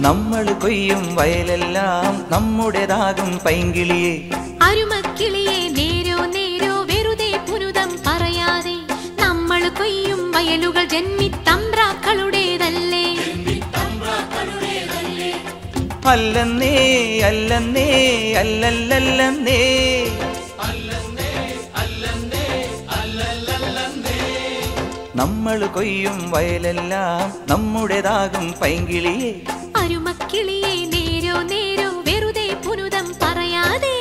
നമ്മൾ കൊയ്യും വയലെല്ലാം നമ്മുടേതാകും പൈങ്കിളിയെ അരുമക്കിളിയെ നേരോ നേരോ വെറുതെ പുനുതം പറയാതെ നമ്മൾ കൊയ്യും വയലുകൾ ജന്മിത്തമ്പ്രാക്കളുടേതല്ലേ അല്ലെന്നേ അല്ലെന്നേ അല്ലല്ലല്ലെന്നേ നമ്മൾ കൊയ്യും വയലെല്ലാം നമ്മുടേതാകും പൈങ്കിളിയെ അരുമക്കിളിയെ നേരോ നേരോ വെറുതെ പുനുതം പറയാതെ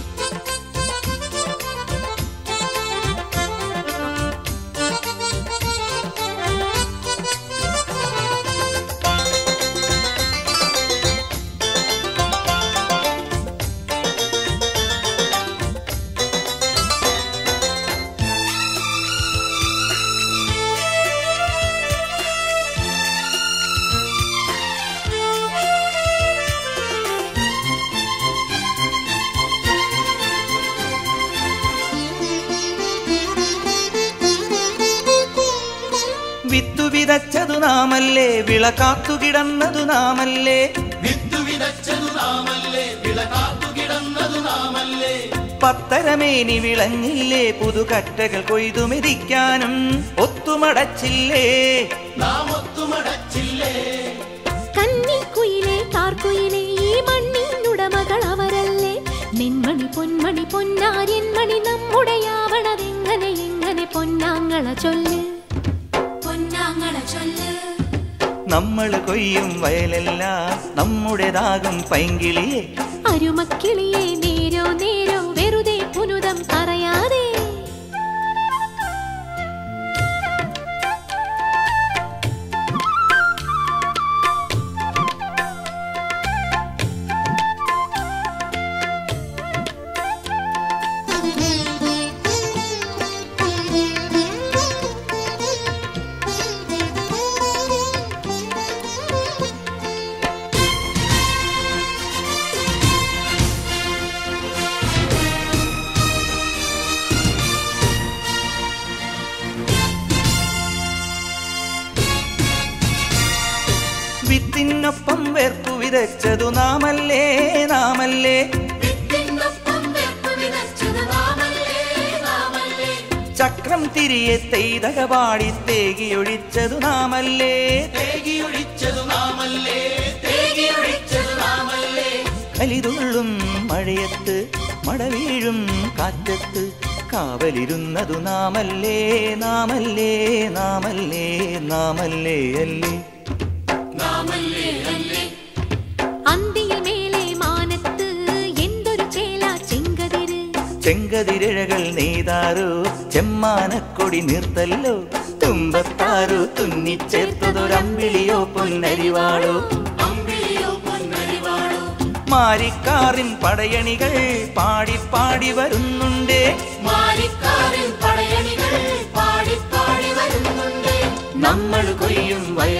വിത്തു വിതച്ചതു നാമല്ലേ വിള കാത്തു കിടന്നതു നാമല്ലേ വിത്തു വിതച്ചതു നാമല്ലേ വിള കാത്തു കിടന്നതു നാമല്ലേ പത്തരമേനി വിളഞ്ഞില്ലേ പുതുകറ്റകൾ കൊയ്തു മെതിക്കാനും ഒത്തുമടച്ചില്ലേ നാം ഒത്തുമടച്ചില്ലേ കന്നിക്കുയിലെ കാർക്കുയിലെ ഈ മണ്ണിനുടമകൾ അവരല്ലേ നെന്മണി പൊന്മണി പൊന്നാര്യന്മണി നമ്മുടെയാവണതെങ്ങനെ എങ്ങനെ പൊന്നാങ്ങള ചൊല്ല് പൊന്നാങ്ങള ചൊല്ല് നമ്മൾ കൊയ്യും വയലെല്ലാം നമ്മുടേതാകും പൈങ്കിളിയെ അരുമക്കിളിയെ നേരോ നേരോ വെറുതെ പുനുതം പറയാതെ വിത്തിനൊപ്പം വേർപ്പു വിതച്ചതു നാമല്ലേ നാമല്ലേ ചക്രം തിരിയെ തെയ്തക പാടി തേകിയൊഴിച്ചതു നാമല്ലേ തേകിയൊഴിച്ചതു നാമല്ലേ തേകിയൊഴിച്ചതു നാമല്ലേ കലിതുള്ളും മഴയത്ത് മഴ വീഴും കാറ്റത്ത് കാവലിരുന്നതു നാമല്ലേ നാമല്ലേ നാമല്ലേ നാമല്ലേ അല്ലേ അന്തിയിൽ മേലെ മാനത്ത് എന്തൊരു ചേല ചെങ്കതിര് ചെങ്കതിരഴകൾ നെയ്താരോ ചെമ്മാനക്കൊടി നീർത്തല്ലോ തുമ്പത്താരോ തുന്നിച്ചേർത്തതൊരമ്പിളിയോ പൊന്നരിവാളോ അമ്പിളിയോ പൊന്നരിവാളോ മാരിക്കാറിൻ പടയണികൾ പാടി പാടി വരുന്നുണ്ടേ മാരിക്കാരിൻ പടയണികൾ പാടി പാടി വരുന്നുണ്ട് നമ്മൾ കൊയ്യും വയൽ